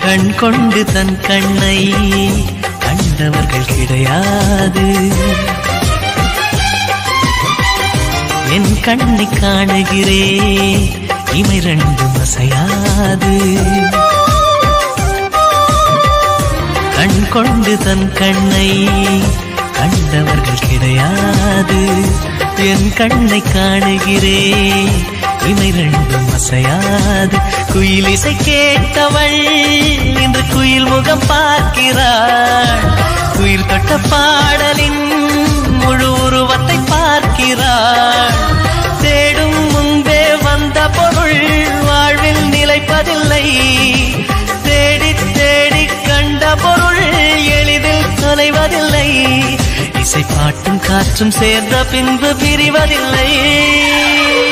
கண் கொண்டு தன் கண்ணை கண்டவர்கள் கிடையாது என் கண்ணை காணுகிறே இமை ரெண்டும் அசையாது கண் கொண்டு தன் கண்ணை கண்டவர்கள் கிடையாது என் கண்ணை காணுகிறே இமை ரெண்டும் அசையாது குயில் இசை கேட்டவள் இன்று குயில் முகம் பார்க்கிறாள் குயில் தொட்ட பாடலின் முழு உருவத்தை பார்க்கிறாள் தேடும் முன்பே வந்த பொருள் வாழ்வில் நிலைப்பதில்லை தேடி தேடி கண்ட பொருள் எளிதில் தொலைவதில்லை இசை பாட்டும் காற்றும் சேர்ந்த பின்பு பிரிவதில்லை